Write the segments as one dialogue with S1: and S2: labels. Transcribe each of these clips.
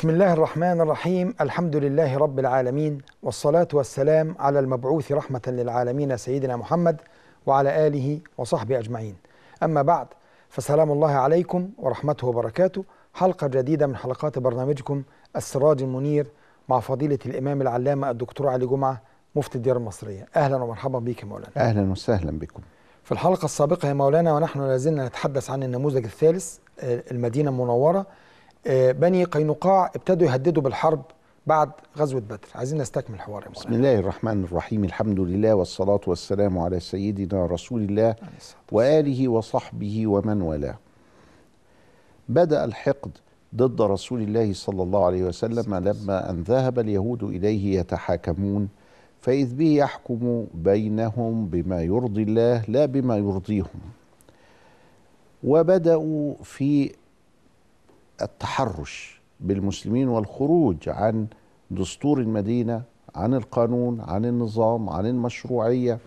S1: بسم الله الرحمن الرحيم الحمد لله رب العالمين والصلاة والسلام على المبعوث رحمة للعالمين سيدنا محمد وعلى آله وصحبه أجمعين أما بعد فسلام الله عليكم ورحمته وبركاته حلقة جديدة من حلقات برنامجكم السراج المنير مع فضيلة الإمام العلامة الدكتور علي جمعة مفتي الديار المصرية أهلا ومرحبا بك يا مولانا
S2: اهلا وسهلا بكم
S1: في الحلقة السابقة يا مولانا ونحن لازلنا نتحدث عن النموذج الثالث آه، المدينة المنورة آه، بني قينقاع ابتدوا يهددوا بالحرب بعد غزوة بدر عايزين نستكمل الحوار يا
S2: بسم
S1: مولانا
S2: الله الرحمن الرحيم الحمد لله والصلاة والسلام على سيدنا رسول الله
S1: عليه الصلاة
S2: وآله وصحبه ومن والاه بدأ الحقد ضد رسول الله صلى الله عليه وسلم لما أن ذهب اليهود إليه يتحاكمون فإذ به يحكم بينهم بما يرضي الله لا بما يرضيهم وبدأوا في التحرش بالمسلمين والخروج عن دستور المدينة عن القانون عن النظام عن المشروعية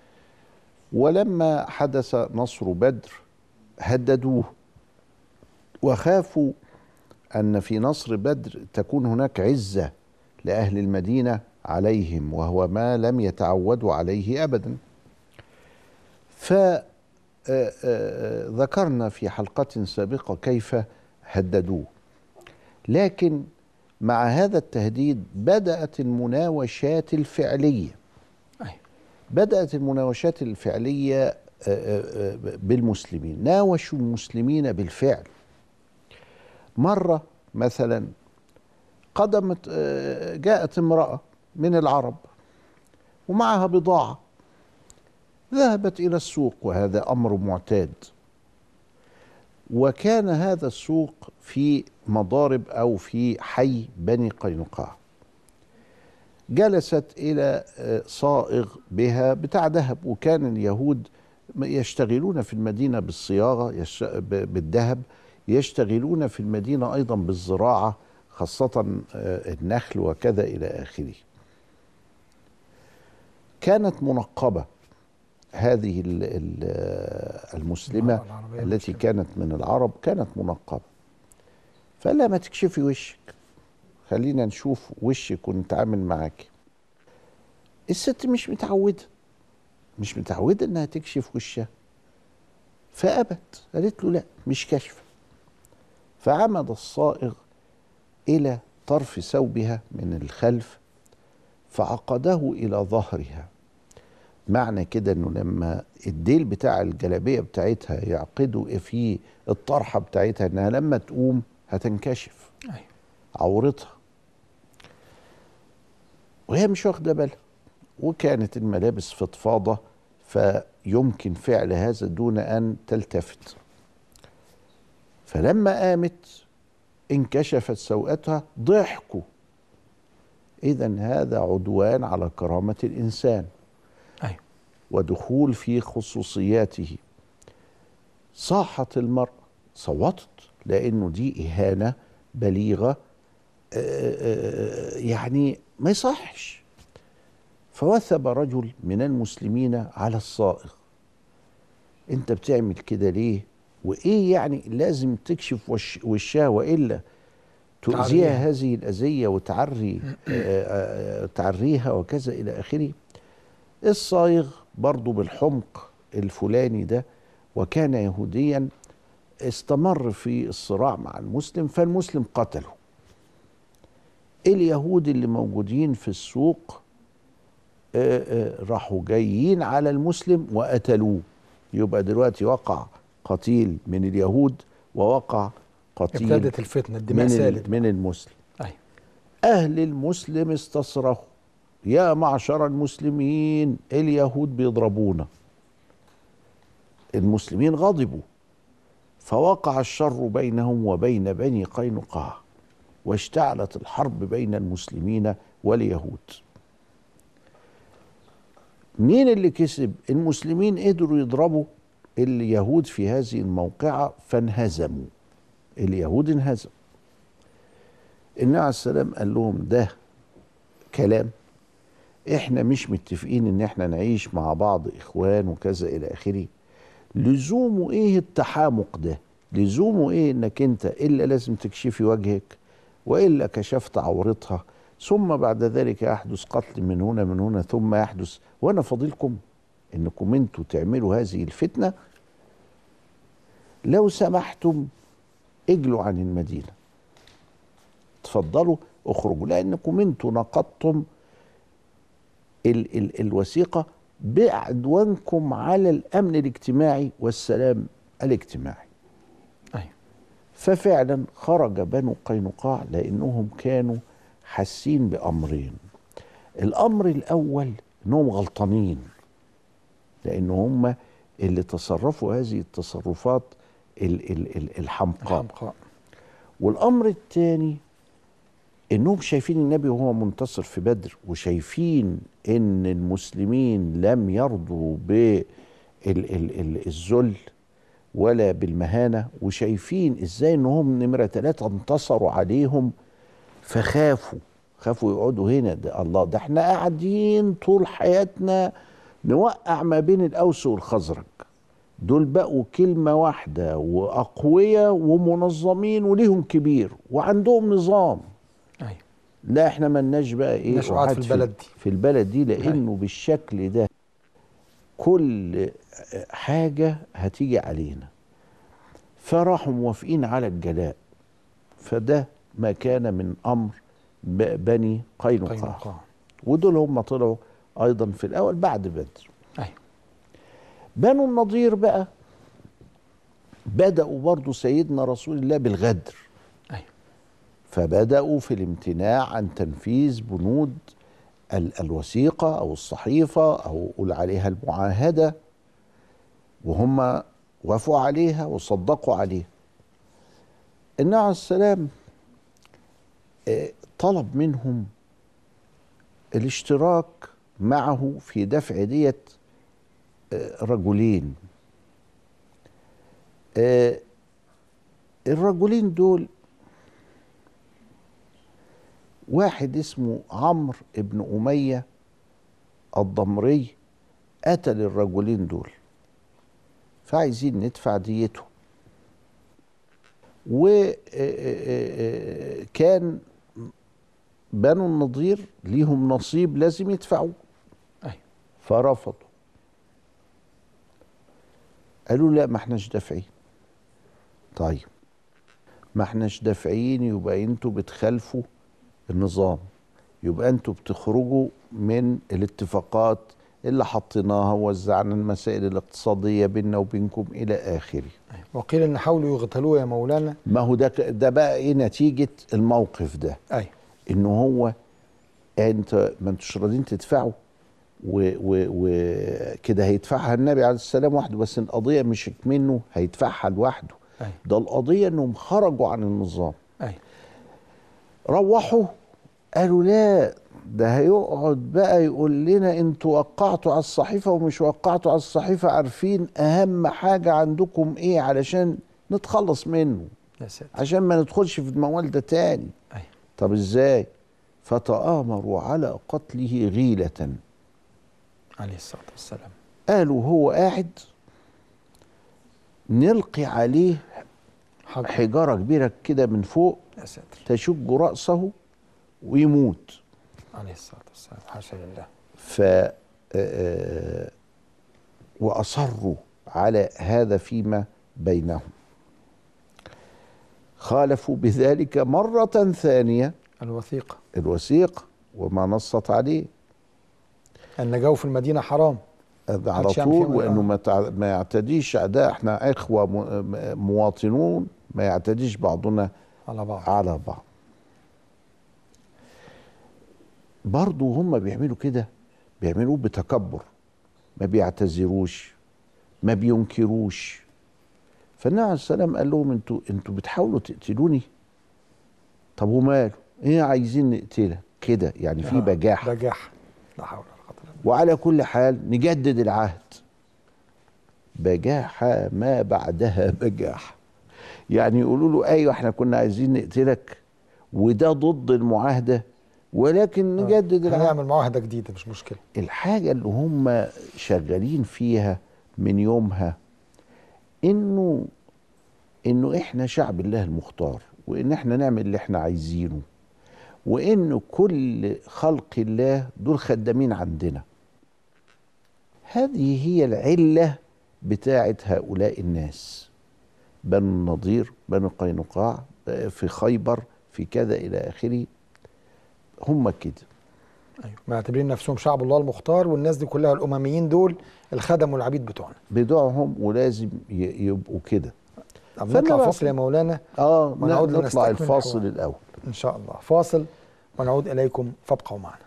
S2: ولما حدث نصر بدر هددوه وخافوا ان في نصر بدر تكون هناك عزه لاهل المدينه عليهم وهو ما لم يتعودوا عليه ابدا فذكرنا في حلقه سابقه كيف هددوه لكن مع هذا التهديد بدات المناوشات الفعليه
S1: أيوة.
S2: بدات المناوشات الفعليه آه، آه، آه، بالمسلمين ناوشوا المسلمين بالفعل مرة مثلا قدمت آه، جاءت امرأة من العرب ومعها بضاعة ذهبت إلى السوق وهذا أمر معتاد وكان هذا السوق في مضارب أو في حي بني قينقاع جلست إلى آه، صائغ بها بتاع ذهب وكان اليهود يشتغلون في المدينة بالصياغة يش- ب- بالذهب يشتغلون في المدينة أيضا بالزراعة خاصة آه، النخل وكذا إلى آخره كانت منقبة هذه ال- ال- آه، المسلمة
S1: المرأة العربية
S2: التي
S1: المسلمة.
S2: كانت من العرب كانت منقبة فقال لها ما تكشفي وشك خلينا نشوف وشك ونتعامل معاك الست مش متعودة مش متعودة انها تكشف وشها فأبت قالت له لا مش كشف فعمد الصائغ إلى طرف ثوبها من الخلف فعقده إلى ظهرها معنى كده انه لما الديل بتاع الجلابيه بتاعتها يعقدوا في الطرحه بتاعتها انها لما تقوم هتنكشف
S1: أيوة.
S2: عورتها وهي مش واخده بالها وكانت الملابس فضفاضه فيمكن فعل هذا دون ان تلتفت فلما قامت انكشفت سوءتها ضحكوا اذا هذا عدوان على كرامه الانسان
S1: أيوة.
S2: ودخول في خصوصياته صاحت المرأة صوتت لأنه دي إهانة بليغة آه، آه، يعني ما يصحش فوثب رجل من المسلمين على الصائغ انت بتعمل كده ليه وايه يعني لازم تكشف وش وشها والا
S1: تعريها.
S2: تؤذيها هذه الاذيه وتعري آه، آه، تعريها وكذا الى اخره الصايغ برضو بالحمق الفلاني ده وكان يهوديا استمر في الصراع مع المسلم فالمسلم قتله اليهود اللي موجودين في السوق آه، آه، راحوا جايين على المسلم وقتلوه يبقى دلوقتي وقع قتيل من اليهود ووقع قتيل
S1: ابتدت الفتنة الدماء
S2: من,
S1: سالت
S2: ال- من المسلم
S1: أيوة.
S2: أهل المسلم استصرخوا يا معشر المسلمين اليهود بيضربونا المسلمين غضبوا فوقع الشر بينهم وبين بني قينقاع واشتعلت الحرب بين المسلمين واليهود مين اللي كسب المسلمين قدروا يضربوا اليهود في هذه الموقعة فانهزموا اليهود انهزموا النبي عليه السلام قال لهم ده كلام احنا مش متفقين ان احنا نعيش مع بعض اخوان وكذا الى اخره لزومه ايه التحامق ده لزومه ايه انك انت الا لازم تكشفي وجهك والا كشفت عورتها ثم بعد ذلك يحدث قتل من هنا من هنا ثم يحدث وانا فضيلكم انكم انتوا تعملوا هذه الفتنه لو سمحتم اجلوا عن المدينه تفضلوا اخرجوا لانكم انتوا نقضتم ال ال الوثيقه بعدوانكم على الامن الاجتماعي والسلام الاجتماعي
S1: أيوة.
S2: ففعلا خرج بنو قينقاع لانهم كانوا حاسين بامرين الامر الاول انهم غلطانين لان هم اللي تصرفوا هذه التصرفات ال- ال- ال- الحمقاء
S1: الحمقاء
S2: والامر الثاني انهم شايفين النبي وهو منتصر في بدر وشايفين ان المسلمين لم يرضوا بالذل ولا بالمهانه وشايفين ازاي انهم نمره ثلاثه انتصروا عليهم فخافوا خافوا يقعدوا هنا ده الله ده احنا قاعدين طول حياتنا نوقع ما بين الاوس والخزرج دول بقوا كلمة واحدة وأقوياء ومنظمين وليهم كبير وعندهم نظام
S1: أيوة.
S2: لا احنا ملناش بقى ايه
S1: ملناش قعاد في
S2: قعاد
S1: البلد دي.
S2: في البلد دي لانه بالشكل ده كل حاجة هتيجي علينا فراحوا موافقين على الجلاء فده ما كان من امر ب- بني قينقاع
S1: قينقاع
S2: ودول هم طلعوا ايضا في الاول بعد بدر
S1: أيوة.
S2: بنو النضير بقى بدأوا برضو سيدنا رسول الله بالغدر
S1: أيوة.
S2: فبدأوا في الامتناع عن تنفيذ بنود ال- الوثيقة أو الصحيفة أو قول عليها المعاهدة وهم وافقوا عليها وصدقوا عليها النبي عليه السلام آه، طلب منهم الاشتراك معه في دفع دية آه، رجلين آه، الرجلين دول واحد اسمه عمرو ابن أمية الضمري قتل الرجلين دول فعايزين ندفع ديته وكان بنو النضير ليهم نصيب لازم يدفعوه
S1: أيوة.
S2: فرفضوا قالوا لا ما احناش دافعين طيب ما احناش دافعين يبقى انتوا بتخالفوا النظام يبقى انتوا بتخرجوا من الاتفاقات اللي حطيناها ووزعنا المسائل الاقتصادية بيننا وبينكم إلى آخره
S1: أيوة. وقيل ان حاولوا يغتالوه يا مولانا
S2: ما هو ده ك- ده بقى ايه نتيجة الموقف ده
S1: ايوه
S2: ان هو انت ما انتوش راضيين تدفعوا وكده هيدفعها النبي عليه السلام وحده بس القضية مش منه هيدفعها لوحده
S1: ايوه
S2: ده القضية انهم خرجوا عن النظام
S1: ايوه
S2: روحوا قالوا لا ده هيقعد بقى يقول لنا انتوا وقعتوا على الصحيفة ومش وقعتوا على الصحيفة عارفين اهم حاجة عندكم ايه علشان نتخلص منه
S1: يا ساتر
S2: عشان ما ندخلش في الموال ده تاني
S1: ايوه
S2: طب ازاي فتآمروا على قتله غيلة
S1: عليه الصلاه والسلام
S2: قالوا هو قاعد نلقي عليه
S1: حق
S2: حجارة كبيرة كده من فوق
S1: يا ساتر
S2: تشج رأسه ويموت
S1: عليه الصلاه والسلام حاشا لله
S2: ف آه، وأصروا على هذا فيما بينهم خالفوا بذلك مرة ثانية
S1: الوثيقه
S2: الوثيق وما نصت عليه
S1: النجاو في المدينه حرام
S2: هذا على
S1: محدش يعمل
S2: طول
S1: فيهم
S2: وانه
S1: آه.
S2: ما تع- ما يعتديش اعداء احنا اخوه م- مواطنون ما يعتديش بعضنا
S1: على بعض
S2: على بعض برضو هم بيعملوا كده بيعملوه بتكبر ما بيعتذروش ما بينكروش فالنبي عليه السلام قال لهم انتوا انتوا بتحاولوا تقتلوني طب وماله ايه عايزين نقتلك كده يعني في
S1: آه،
S2: بجاحه
S1: بجاح لا حول ولا قوه الا بالله
S2: وعلى كل حال نجدد العهد بجاحة ما بعدها بجاحة يعني يقولوا له ايوه احنا كنا عايزين نقتلك وده ضد المعاهدة ولكن نجدد العهد
S1: هنعمل معاهده جديده مش مشكله
S2: الحاجة اللي هم شغالين فيها من يومها انه انه احنا شعب الله المختار وان احنا نعمل اللي احنا عايزينه وان كل خلق الله دول خدامين عندنا هذه هي العله بتاعه هؤلاء الناس بنو النضير بنو قينقاع في خيبر في كذا الى اخره هم كده
S1: ايوه معتبرين نفسهم شعب الله المختار والناس دي كلها الامميين دول الخدم والعبيد بتوعنا
S2: بدوعهم ولازم ي- يبقوا كده
S1: طب
S2: فأنا
S1: نطلع
S2: بقى-
S1: فاصل يا مولانا
S2: اه
S1: ونعود
S2: نطلع
S1: لنستكمل
S2: الفاصل
S1: الحوار.
S2: الاول
S1: ان شاء الله فاصل ونعود اليكم فابقوا معنا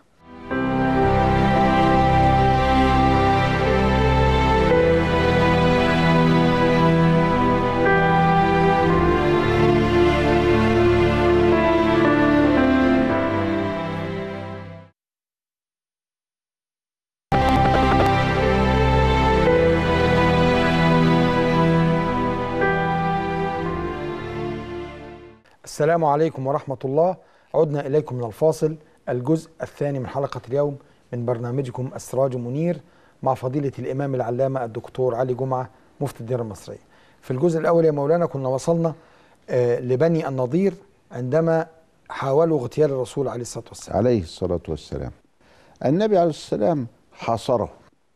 S1: السلام عليكم ورحمة الله عدنا إليكم من الفاصل الجزء الثاني من حلقة اليوم من برنامجكم السراج منير مع فضيلة الإمام العلامة الدكتور علي جمعة مفتي الديار المصرية في الجزء الأول يا مولانا كنا وصلنا آه، لبني النضير عندما حاولوا اغتيال الرسول عليه الصلاة والسلام
S2: عليه الصلاة والسلام النبي عليه السلام حاصره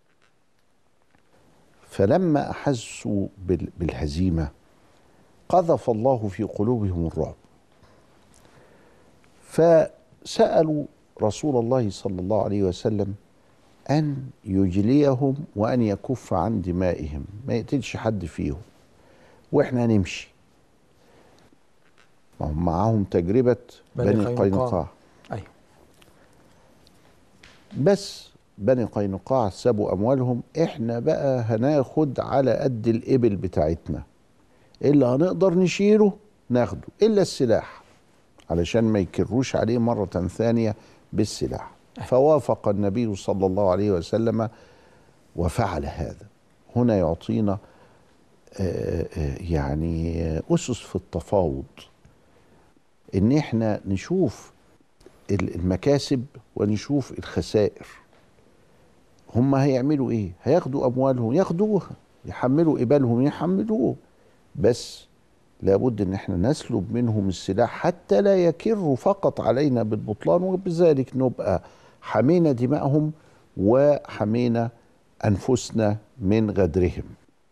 S2: فلما أحسوا بال- بالهزيمة قذف الله في قلوبهم الرعب فسألوا رسول الله صلى الله عليه وسلم أن يجليهم وأن يكف عن دمائهم ما يقتلش حد فيهم وإحنا نمشي ما هم معاهم تجربة
S1: بني
S2: بني
S1: قينقاع.
S2: قينقاع
S1: أيوه
S2: بس بني قينقاع سابوا اموالهم احنا بقى هناخد على قد الابل بتاعتنا اللي هنقدر نشيله ناخده الا السلاح علشان ما يكروش عليه مره ثانيه بالسلاح فوافق النبي صلى الله عليه وسلم وفعل هذا هنا يعطينا آه، آه، يعني آه، اسس في التفاوض ان احنا نشوف ال- المكاسب ونشوف الخسائر هم هيعملوا ايه هياخدوا اموالهم ياخدوها يحملوا قبالهم يحملوه بس لابد ان احنا نسلب منهم السلاح حتى لا يكروا فقط علينا بالبطلان وبذلك نبقى حمينا دماءهم وحمينا انفسنا من غدرهم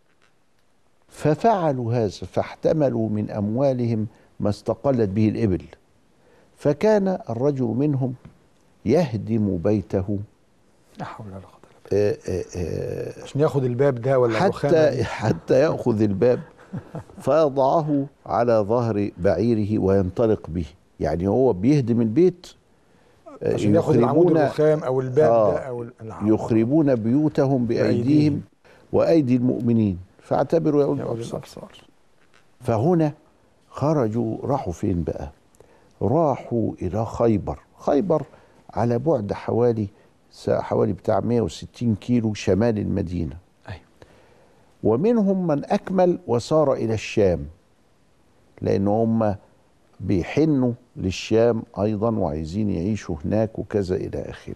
S2: ففعلوا هذا فاحتملوا من اموالهم ما استقلت به الابل فكان الرجل منهم يهدم بيته
S1: لا حول ولا قوة إلا بالله
S2: آه، آه، آه،
S1: عشان ياخد الباب ده ولا الرخامة
S2: حتى
S1: دي.
S2: حتى ياخذ الباب فيضعه على ظهر بعيره وينطلق به يعني هو بيهدم البيت آه،
S1: عشان ياخد العمود
S2: يخربون
S1: الرخام او الباب
S2: آه،
S1: ده او ال- العمود.
S2: يخربون بيوتهم
S1: بأيديهم.
S2: بايديهم وايدي المؤمنين فاعتبروا يا أولي
S1: يا أولي
S2: الابصار
S1: الابصار
S2: فهنا خرجوا راحوا فين بقى راحوا الى خيبر خيبر على بعد حوالي سا- حوالي بتاع 160 كيلو شمال المدينه
S1: أيوة.
S2: ومنهم من اكمل وسار الى الشام لان هم بيحنوا للشام ايضا وعايزين يعيشوا هناك وكذا الى اخره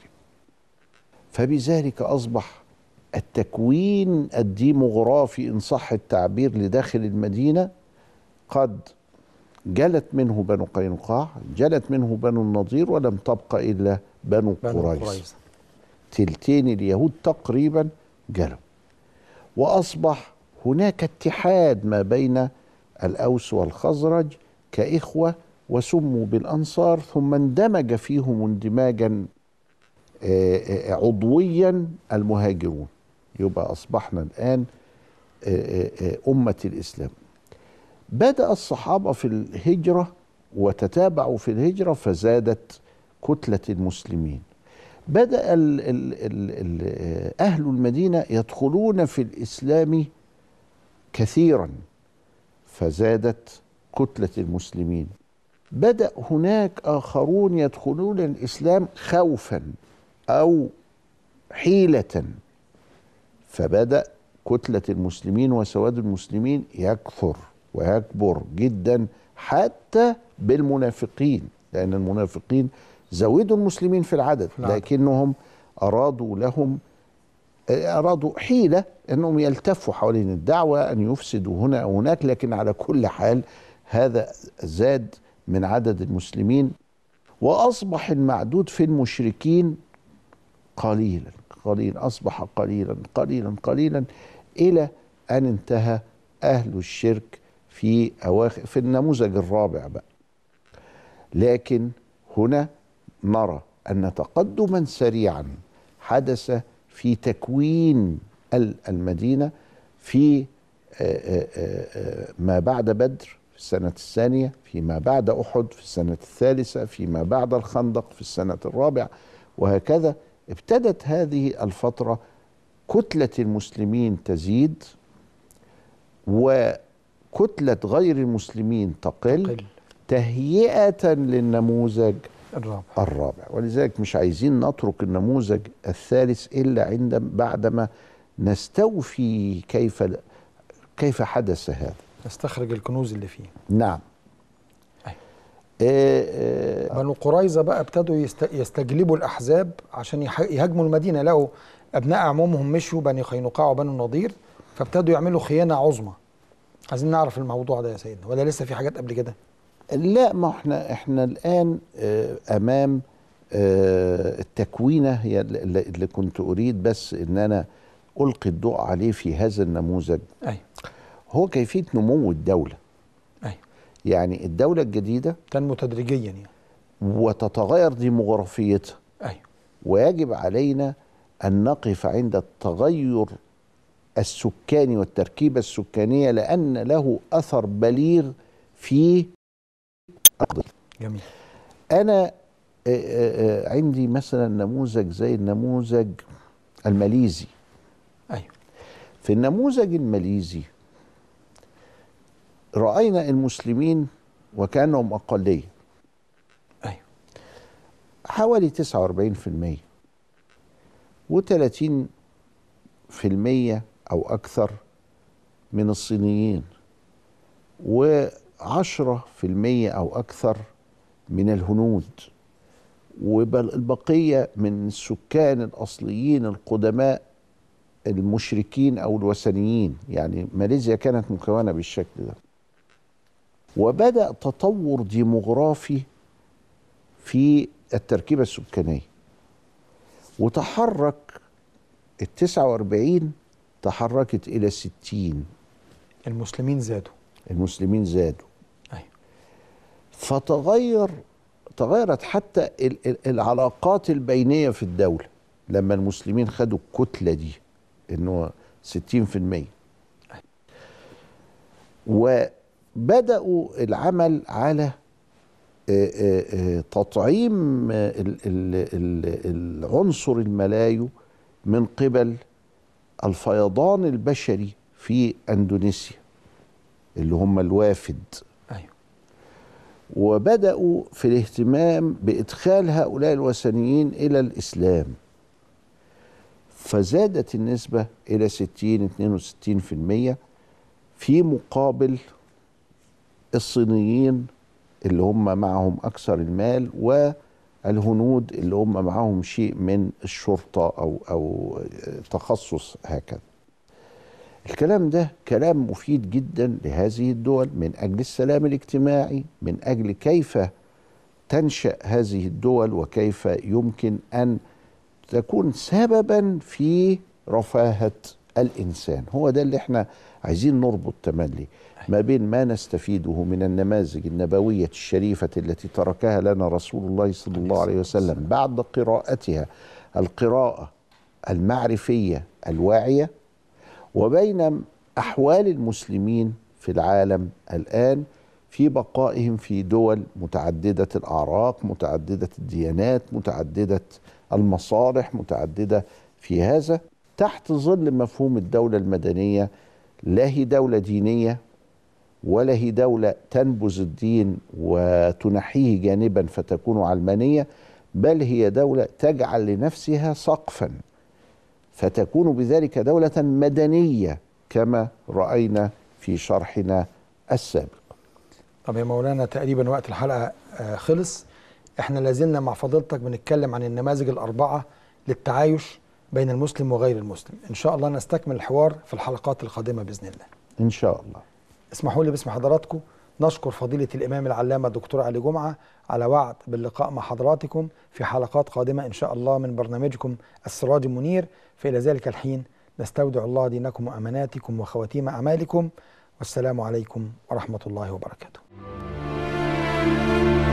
S2: فبذلك اصبح التكوين الديموغرافي ان صح التعبير لداخل المدينه قد جلت منه بنو قينقاع جلت منه بنو النضير ولم تبق الا بنو,
S1: بنو
S2: قريظ
S1: قريظة
S2: تلتين اليهود تقريبا جلوا واصبح هناك اتحاد ما بين الاوس والخزرج كاخوه وسموا بالانصار ثم اندمج فيهم اندماجا آه، آه، عضويا المهاجرون يبقى اصبحنا الان آه، آه، آه، امه الاسلام بدا الصحابه في الهجره وتتابعوا في الهجره فزادت كتله المسلمين بدا ال ال ال ال اهل المدينه يدخلون في الاسلام كثيرا فزادت كتله المسلمين بدا هناك اخرون يدخلون الاسلام خوفا او حيله فبدا كتله المسلمين وسواد المسلمين يكثر ويكبر جدا حتى بالمنافقين لان المنافقين زودوا المسلمين في العدد
S1: العدد.
S2: لكنهم ارادوا لهم ارادوا حيله انهم يلتفوا حوالين الدعوه ان يفسدوا هنا او هناك لكن على كل حال هذا زاد من عدد المسلمين واصبح المعدود في المشركين قليلا قليلا اصبح قليلا قليلا قليلا الى ان انتهى اهل الشرك في اواخر في النموذج الرابع بقى لكن هنا نرى ان تقدما سريعا حدث في تكوين ال- المدينه في آه، آه، آه، ما بعد بدر في السنه الثانيه فيما بعد احد في السنه الثالثه فيما بعد الخندق في السنه الرابعه وهكذا ابتدت هذه الفتره كتله المسلمين تزيد وكتله غير المسلمين تقل
S1: قل
S2: تهيئه للنموذج
S1: الرابع
S2: الرابع ولذلك مش عايزين نترك النموذج الثالث الا عند بعدما نستوفي كيف كيف حدث هذا
S1: نستخرج الكنوز اللي فيه
S2: نعم
S1: أيوة.
S2: آه، آه،
S1: بنو قريظة بقى ابتدوا يست... يستجلبوا الأحزاب عشان يح... يهاجموا المدينة لقوا أبناء عمومهم مشوا بني قينقاع وبنو النضير فابتدوا يعملوا خيانة عظمى عايزين نعرف الموضوع ده يا سيدنا ولا لسه في حاجات قبل كده
S2: لا ما احنا احنا الان آه، امام آه، التكوينه هي اللي اللي كنت اريد بس ان انا القي الضوء عليه في هذا النموذج
S1: أيوة
S2: هو كيفيه نمو الدوله
S1: أيوة
S2: يعني الدوله الجديده
S1: تنمو تدريجيا يعني
S2: وتتغير ديموغرافيتها
S1: أيوة
S2: ويجب علينا ان نقف عند التغير السكاني والتركيبه السكانيه لان له اثر بليغ في القضية.
S1: جميل
S2: انا آه، آه، آه، عندي مثلا نموذج زي النموذج الماليزي
S1: أيوة
S2: في النموذج الماليزي راينا المسلمين وكانهم اقليه
S1: أيوة
S2: حوالي 49% و30% او اكثر من الصينيين و10% او اكثر من الهنود والبقيه من السكان الاصليين القدماء المشركين او الوثنيين يعني ماليزيا كانت مكونه بالشكل ده وبدا تطور ديموغرافي في التركيبه السكانيه وتحرك ال 49 تحركت الى 60
S1: المسلمين زادوا
S2: المسلمين زادوا
S1: أيوة
S2: فتغير تغيرت حتى ال- ال- العلاقات البينيه في الدوله لما المسلمين خدوا الكتله دي انه 60% وبداوا العمل على آه، آه، آه، تطعيم آه، ال- ال- ال- العنصر الملايو من قبل الفيضان البشري في اندونيسيا اللي هم الوافد
S1: أيوة
S2: وبدأوا في الاهتمام بإدخال هؤلاء الوثنيين إلى الإسلام فزادت النسبة إلى 60 62% في مقابل الصينيين اللي هم معهم أكثر المال والهنود اللي هم معهم شيء من الشرطة أو أو تخصص هكذا الكلام ده كلام مفيد جدا لهذه الدول من اجل السلام الاجتماعي من اجل كيف تنشا هذه الدول وكيف يمكن ان تكون سببا في رفاهه الانسان هو ده اللي احنا عايزين نربط تملي ما بين ما نستفيده من النماذج النبويه الشريفه التي تركها لنا رسول الله صلى الله عليه وسلم بعد قراءتها القراءه المعرفيه الواعيه وبين احوال المسلمين في العالم الان في بقائهم في دول متعدده الاعراق متعدده الديانات متعدده المصالح متعدده في هذا تحت ظل مفهوم الدوله المدنيه لا هي دوله دينيه ولا هي دوله تنبذ الدين وتنحيه جانبا فتكون علمانيه بل هي دوله تجعل لنفسها سقفا فتكون بذلك دولة مدنية كما رأينا في شرحنا السابق
S1: طب يا مولانا تقريبا وقت الحلقة آه، خلص احنا لازلنا مع فضيلتك بنتكلم عن النماذج الأربعة للتعايش بين المسلم وغير المسلم إن شاء الله نستكمل الحوار في الحلقات القادمة بإذن الله
S2: إن شاء الله
S1: اسمحوا لي باسم حضراتكم نشكر فضيلة الإمام العلامة الدكتور علي جمعة على وعد باللقاء مع حضراتكم في حلقات قادمة إن شاء الله من برنامجكم السراج المنير فإلى ذلك الحين نستودع الله دينكم وأماناتكم وخواتيم أعمالكم والسلام عليكم ورحمة الله وبركاته